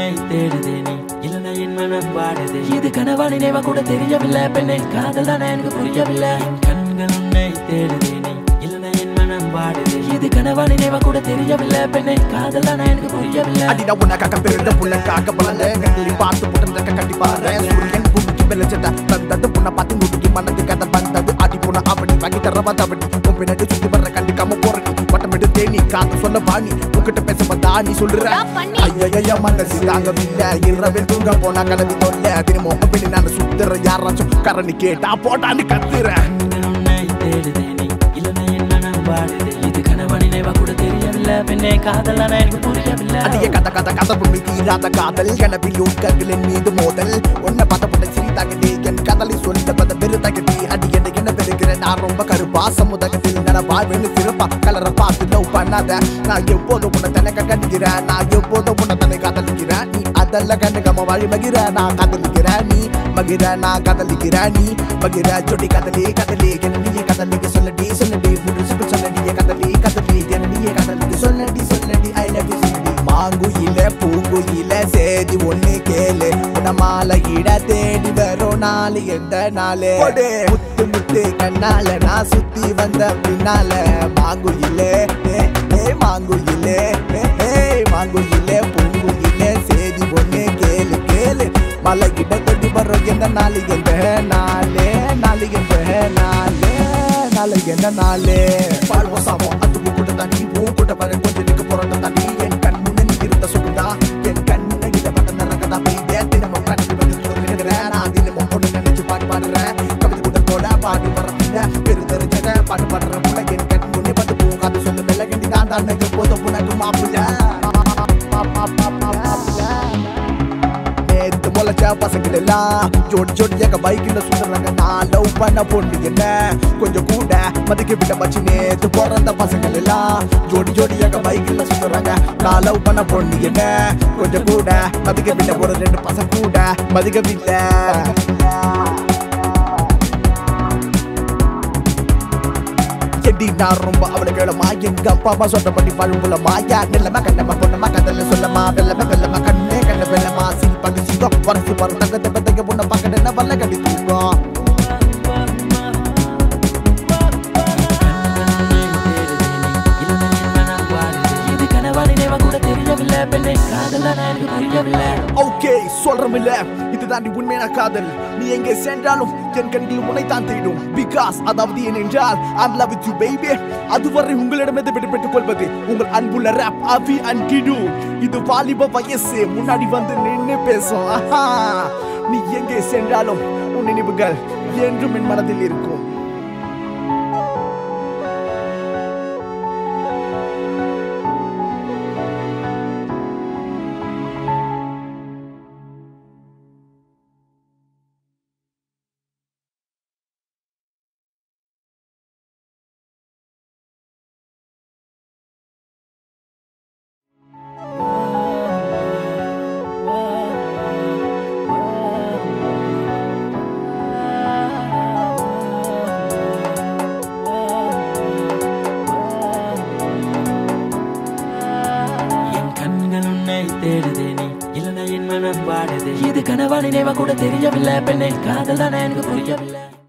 தேடுதே நீ இல்லைன்னா என் மனம் பாடுது இது கனவா நினைவா கூட தெரியவில்லை பெண்ணே காதல் தானே எனக்கு புரியவில்லை என் கண்கள் உன்னை தேடுதே நீ இல்லைன்னா என் மனம் பாடுது இது கனவா நினைவா கூட தெரியவில்லை பெண்ணே காதல் தானே எனக்கு புரியவில்லை அடிடா உனக்காக பிறந்த புள்ளக்காக பலந்த கண்களை பார்த்து புட்டந்த கட்டி பாரு சூரியன் பூமிக்கு வெளிச்சத தந்தது புண்ண பார்த்து முதுகி மனது கதை வந்தது அடி புண்ண அப்படி வாங்கி தரவா தவடி உன் பின்னாடி சுத்தி வர்ற கண்டுக்காம போறடி வட்டமிட்டு தேனி காத்து சொல்ல பாணி உன்கிட்ட பேச வந்தா நீ சொல்ற ஐயா மனசு தாங்கவில்லை இரவில் தூங்க போனா கனவி தொல்ல தினமும் பின்னி நான் சுத்துற யாராச்சும் கரணி கேட்டா போட்டான்னு கத்துறேன் கண்கள் உன்னை தேடுதே நீ இல்லைன்னா என் மனம் பாடுது இது கனவா நினைவா கூட தெரியவில்லை பெண்ணே காதல் தானே எனக்கு புரியவில்லை அதிக கதை கதை கதை புண்ணி தீராத காதல் கனவில் உட்கங்களின் மீது மோதல் உன்னை பார்த்த புண்ணை சிரித்தாகட்டி என் கதலை சொல்ல பத பெருதாகட்டி அடி என்ன என்ன பெருகிறேன் நான் ரொம்ப கருப்பா சமுதாயத்தில் நடப்பா வெண்ணு சிறப்பா கலரை பார்த்து லவ் பண்ணாத நான் எப்போதும் உன்னை தனக்க கண்டிக்கிறேன் நான் எப்போதும் உன்னை தன்னை காதலிக்கிறேன் நீ அதெல்லாம் கண்டுக்காம வழி மகிர நான் காதலிக்கிறேன் நீ மகிர நான் காதலிக்கிறேன் நீ மகிர ஜொடி கதலி கதலி என்ன நீயே கதலிக்க சொல்லடி சொல்லடி முடிச்சுக்கு சொல்லடி கதலி கதலி என்ன நீயே கதலிக்க சொல்லடி சொல்லடி ஐ லவ் யூ சொல்லடி மாங்குயில பூங்குயில சேதி ஒண்ணு கேளு உன மாலை இட தேடி வரும் நாள் எந்த நாளு முத்து முத்து கண்ணால நான் சுத்தி வந்த பின்னால மாங்குயிலே ஏ, ஏ மாங்குயிலே ஏ, ஏ மாங்குயிலே பூங்குயிலே சேதி ஒண்ணு கேளு கேளு மலை கிட்ட தொட்டி வரும் எந்த நாள் எந்த நாளே நாள் எந்த நாளே நாள் எந்த நாளே வாழ்வோ சாவோ அது கூட்ட தண்ணி பூ கூட்ட வர கொஞ்சம் நிக்க போறத தண்ணி என் கண் முன்ன நீ இருந்த சுகுந்தா என் கண் முன்ன கிட்ட பட்ட நரகதா பெய்தே தினமும் கணக்கு வந்து சொல்லுகிறேன் நான் தினமும் பொண்ணு நினைச்சு பாட்டு பாடுறேன் கவிதை கூட போட பாட்டு வர்றேன் பெரு தெரிஞ்சத பாட்டு பாடுற புள்ள என் கண் முன்னே பட்டு போகாது சொல்லு மெல்ல கண்டி நான் தான் எப்போதும் உனக்கு மாப்பிள்ள நேத்து முளைச்ச பசங்கள் எல்லாம் ஜோடி ஜோடியாக பைக்கில் சுத்துறாங்க நான் லவ் பண்ண பொண்ணு என்ன கொஞ்சம் கூட மதிக்க விட்ட மச்சி நேத்து பிறந்த பசங்கள் எல்லாம் ஜோடி ஜோடியாக பைக்கில் சுத்துறாங்க நான் லவ் பண்ண பொண்ணு என்ன கொஞ்சம் கூட மதிக்க விட்ட ஒரு ரெண்டு பசங்க கூட மதிக்க விட்ட செடி நான் ரொம்ப அவளை கேளமா எங்க அப்பா அம்மா சொன்னபடி பழும்புல மாயா நெல்லமா கண்ணமா பொண்ணமா கதல சொல்லமா வெள்ளமா வெள்ளமா கண்ணே கண்ண வெள்ளமா சிரிப்பாங்க சிங்கம் வரசு வரும் தங்க தங்க தங்க பொண்ணை பார்க்க என்ன வல்ல கடி தூங்கும் இது கனவா நினைவா கூட தெரியவில்லை பெண்ணே காதல் தானே எனக்கு புரியவில்லை ஓகே சொல்றமில்ல இதுதான் நீ உண்மையான காதல் நீ எங்கே சென்றாலும் என் கண்கள் உன்னை தான் தேடும் பிகாஸ் அதாவது ஏனென்றால் I'm love with you baby அதுவரை உங்களிடமிருந்து விடுபட்டுக் கொள்வது உங்கள் அன்புள்ள ரேப் அவி அண்ட் கிடு இது வாலிப வயசு முன்னாடி வந்து நின்னு பேசும் ஆஹா. நீ எங்கே சென்றாலும் உன் நினைவுகள் என்றும் என் மனதில் இருக்கும் என் கண்கள் உன்னை தேடுதே நீ இல்லைன்னா என் மனம் பாடுது இது கனவா நினைவா கூட தெரியவில்லை பெண்ணே காதல் தானே எனக்கு புரியவில்லை